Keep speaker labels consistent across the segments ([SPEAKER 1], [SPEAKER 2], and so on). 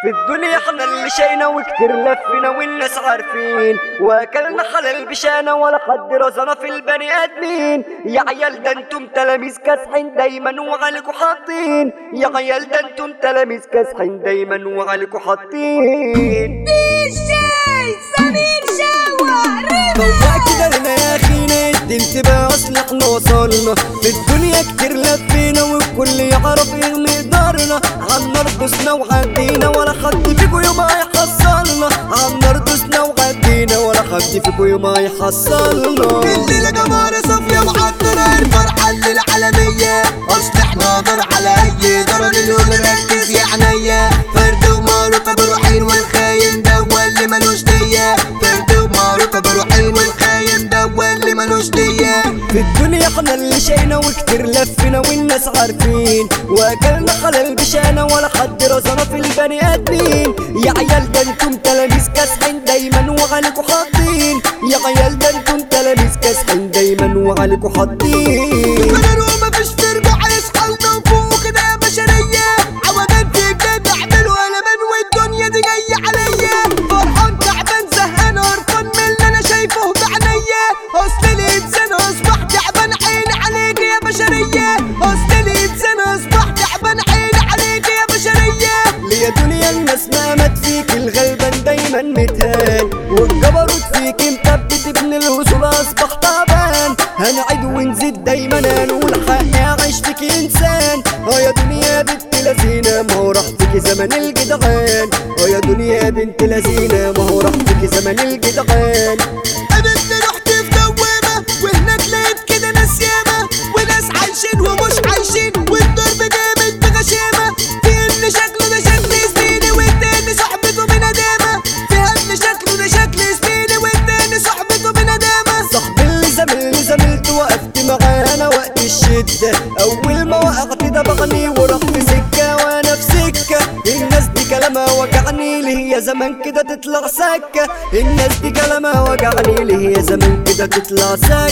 [SPEAKER 1] في الدنيا احنا اللي شينا وكتير لفينا والناس عارفين واكلنا حلال بشانا ولا حد رزنا في البني ادمين يا عيال ده انتم تلاميذ كاسحين دايما وعليكوا حاطين يا عيال ده انتم تلاميذ كاسحين دايما وعليكوا حاطين
[SPEAKER 2] الشاي سمير شاورما
[SPEAKER 1] فوق كده لنا يا اخينا ادي انتباه اصل احنا وصلنا في الدنيا كتير لفينا والكل يعرف يغمي دارنا عالنار دوسنا وعدينا ولا حد فيكو يوم هيحصلنا عالنار دوسنا وعدينا ولا حد فيكو يوم هيحصلنا
[SPEAKER 3] الليلة جمارة صافية معطرة الفرحة اللي العالمية أصل احنا نار على أي ضرر اليوم ركز يا عينيا فرد ومعروفة بروحين والخاين ده هو اللي ملوش نية فرد ومعروفة بروحين والخاين ده هو اللي ملوش نية
[SPEAKER 1] في الدنيا احنا اللي شينا وكتير لفينا والناس عارفين واكلنا حلال بشانا ولا حد رزنا في البني ادمين يا عيال ده انتم تلاميذ كاسحين دايما وعليكوا حاطين يا عيال ده انتم تلاميذ كاسحين دايما وعليكوا حاطين
[SPEAKER 3] قرر ومفيش فرق هيصحى لنا وفوق كده يا بشرية عوامل في جد اعملوا قلبان والدنيا دي جاية عليا فرحان تعبان زهقان قرفان من اللي انا شايفه بعينيا اصل الانسان اصبح تعبان عيني عليك يا بشرية اصل الانسان اصبح تعبان عيني عليك يا بشرية
[SPEAKER 1] ليا دنيا الناس نامت فيك الغلبان دايما متهان والجبروت فيك مثبت ابن الوصول اصبح تعبان هنعيد ونزيد دايما هنقول حقي اعيش فيك انسان اه يا دنيا بنت لذينه ما هو راح فيك زمن الجدعان اه يا دنيا بنت لذينه ما هو راح فيك زمن الجدعان
[SPEAKER 3] قابلت رحت في دوامة وهناك لقيت كده ناس ياما وناس عايشين ومش عايشين والضرب جامد بغشامة في اللي شكله ده شكل زميلي والتاني صاحبته بندامة في اللي شكله ده شكل زميلي والتاني صاحبته بندامة
[SPEAKER 1] صاحبي اللي زميلي زميلته وقفت معانا وقت الشدة أول ما وقعت ده بغني ورحت في سكة وأنا في سكة الناس دي كلامها وجعني ليه يا زمان كده تطلع سكة الناس دي كلامها وجعني ليه يا زمان كده تطلع سكة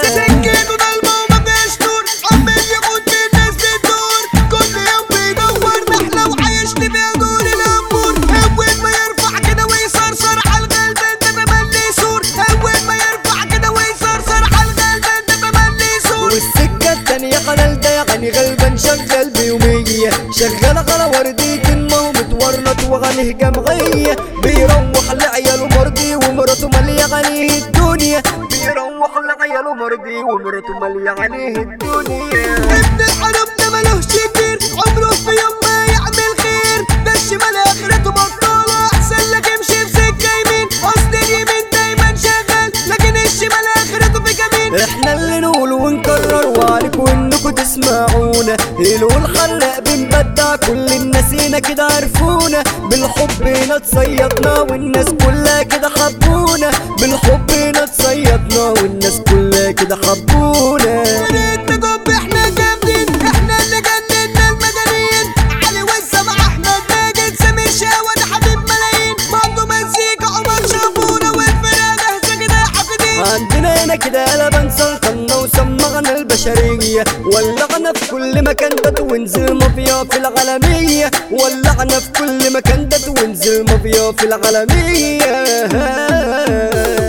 [SPEAKER 3] سكته ضلمة وما فيهاش نور عمال يقود بالناس بتدور كل يوم بيدور نحلة وعايشني فيها دور الأمور أول ما يرفع كده ويصرصر على الغلبان ده تملي سور أول ما يرفع كده ويصرصر على الغلبان ده تملي سور
[SPEAKER 1] والسكة التانية حلال ده يعني غلبان شغال بيومية شغال على وردية ما هو متورط وعليه جمعية بيروح لعياله مرضي ومراته مالية عليه الدنيا بيروح لعياله مرضي ومراته مالية عليه الدنيا
[SPEAKER 3] ابن الحرام ده ملوش كبير عمره في يوم ما يعمل خير ده الشمال اخرته بطالة احسن لك امشي في سكة يمين اصل اليمين دايما شغال لكن الشمال اخرته في جميل
[SPEAKER 1] احنا اللي نقول ونكرر وعليكوا انكوا تسمعونا الو الحلاق بنبدع كل الناس هنا كده عرفونا بالحب هنا اتصيدنا والناس كلها كده حبونا بالحب هنا اتصيدنا والناس كلها كده حبونا
[SPEAKER 3] وريتنا جنب احنا جامدين احنا اللي جننا المجانين علي والسمع احمد ماجد سمير شاوة ده حبيب ملايين برضه مزيكا عمر شافونا والفرقة جاهزة كده حافظين
[SPEAKER 1] عندنا هنا كده قلبان سلطنا وسمعنا البشرية ولعنا في كل مكان ده ونزل مافيا في العالمية ولعنا في كل مكان ده ونزل مافيا في العالمية